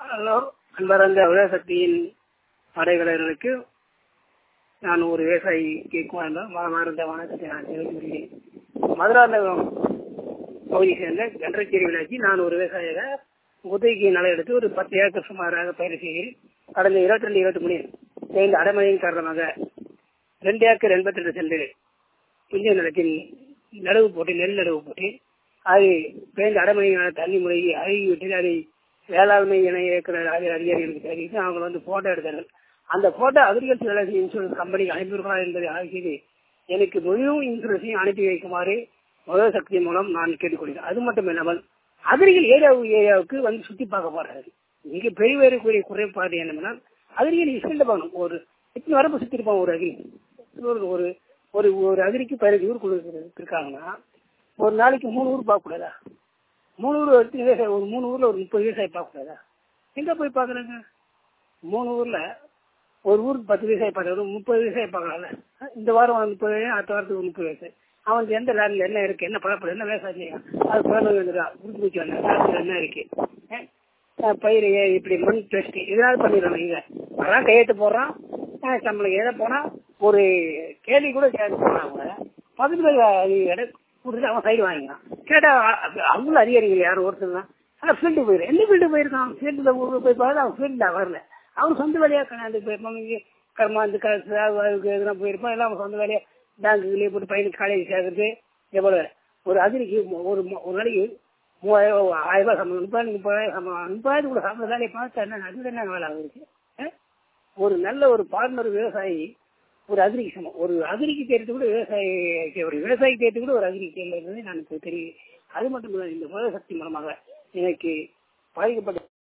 hello அன்பரந்த உலகசக்தியின் படைவீரர்களுக்கு நான் ஒரு விவசாயிக்கு மனமார்ந்த வணக்கத்தை நான் தெரிவித்துள்ளேன் மதுராந்தகம் பகுதியை சேர்ந்த கன்றச்சேரி விளையாச்சி நான் ஒரு விவசாயியாக உதவிக்கு நிலம் எடுத்து ஒரு பத்து ஏக்கர் சுமாராக பயிர் செய்கிறேன் கடந்த இருபத்தி ரெண்டு இருபத்தி மூணு பெய்த அடைமழையின் காரணமாக ரெண்டு ஏக்கர் எண்பத்தி ரெண்டு சென்று புதிய நிலத்தில் நடவு போட்டு நெல் நடவு போட்டு அது பெய்த அடைமழையினால் தண்ணி முறையை அழுகி விட்டு அதை வேளாண்மை இணை இயக்குனர் அதிகாரிகளுக்கு தெரிவித்து அவங்க வந்து போட்டோ எடுத்தார்கள் அந்த போட்டோ அக்ரிகல்ச்சர் இன்சூரன்ஸ் கம்பெனிக்கு அனுப்பியிருக்கலாம் என்பதை ஆய்வு செய்து எனக்கு முழுவதும் இன்சூரன்ஸையும் அனுப்பி வைக்குமாறு முதல் சக்தி மூலம் நான் கேட்டுக்கொள்கிறேன் அது மட்டும் இல்லாமல் அகரிகள் ஏரியாவு ஏரியாவுக்கு வந்து சுத்தி பார்க்க போறாரு மிக பெரிய பெரிய குறைபாடு என்னன்னா அகரிகள் இஷ்ட பண்ணணும் ஒரு எத்தனை வரப்பு சுத்தி இருப்பான் ஒரு அகிரி ஒரு ஒரு ஒரு ஒரு அகிரிக்கு பதினஞ்சு ஊர் இருக்காங்கன்னா ஒரு நாளைக்கு மூணு ஊர் பார்க்க கூடாதா மூணு ஊர் எடுத்து விவசாயம் ஒரு மூணு ஊர்ல ஒரு முப்பது விவசாயம் பார்க்க கூடாதா எங்க போய் பாக்குறாங்க மூணு ஊர்ல ஒரு ஊருக்கு பத்து விவசாயம் பார்க்கறது முப்பது விவசாயம் பார்க்கலாம்ல இந்த வாரம் முப்பது அடுத்த வாரத்துக்கு முப்பது விவசாயம் அவனுக்கு எந்த லேண்ட்ல என்ன இருக்கு என்ன பழப்படம் என்ன விவசாயம் செய்யும் அது குழந்தை வந்துடும் குடிச்சு வச்சு என்ன இருக்கு பயிர் இப்படி மண் டெஸ்ட் இதனால பண்ணிடுறாங்க இங்க அதான் கையெழுத்து போடுறான் நம்மளுக்கு எதை போனா ஒரு கேள்வி கூட கேட்டு போனா அவங்க பக்கத்துல இடம் கொடுத்துட்டு அவன் சைடு வாங்கிக்கலாம் கேட்டா அவங்களும் அதிகாரிகள் யாரும் ஒருத்தர் தான் ஆனா ஃபீல்டு போயிரு எந்த ஃபீல்டு போயிருக்கான் ஃபீல்டுல ஊருக்கு போய் பார்த்தா அவன் ஃபீல்டா வரல அவன் சொந்த வேலையா கல்யாணத்துக்கு போயிருப்பான் கர்மா அந்த எதுனா போயிருப்பான் எல்லாம் அவன் சொந்த வேலையா பேங்க்குலேயே போட்டு பையனுக்கு காலேஜ் சேர்க்கறது எவ்வளவு ஒரு அதிரிக்கு ஒரு ஒரு நாளைக்கு மூவாயிரம் ஆயிரம் ரூபாய் சம்பளம் முப்பதாயிரம் முப்பதாயிரம் சம்பளம் முப்பதாயிரம் கூட சம்பளம் வேலையை பார்த்தா என்ன அதுல என்ன வேலை ஆகுது ஒரு நல்ல ஒரு பார்ட்னர் விவசாயி ஒரு அகிரிக்கு சமம் ஒரு அகிரிக்கு தேர்த்து கூட விவசாயி ஒரு விவசாயி தேர்த்து கூட ஒரு அகிரிக்கு தேர்ந்தது எனக்கு தெரியும் அது மட்டும் இல்லை இந்த உலக சக்தி மூலமாக எனக்கு பாதிக்கப்பட்ட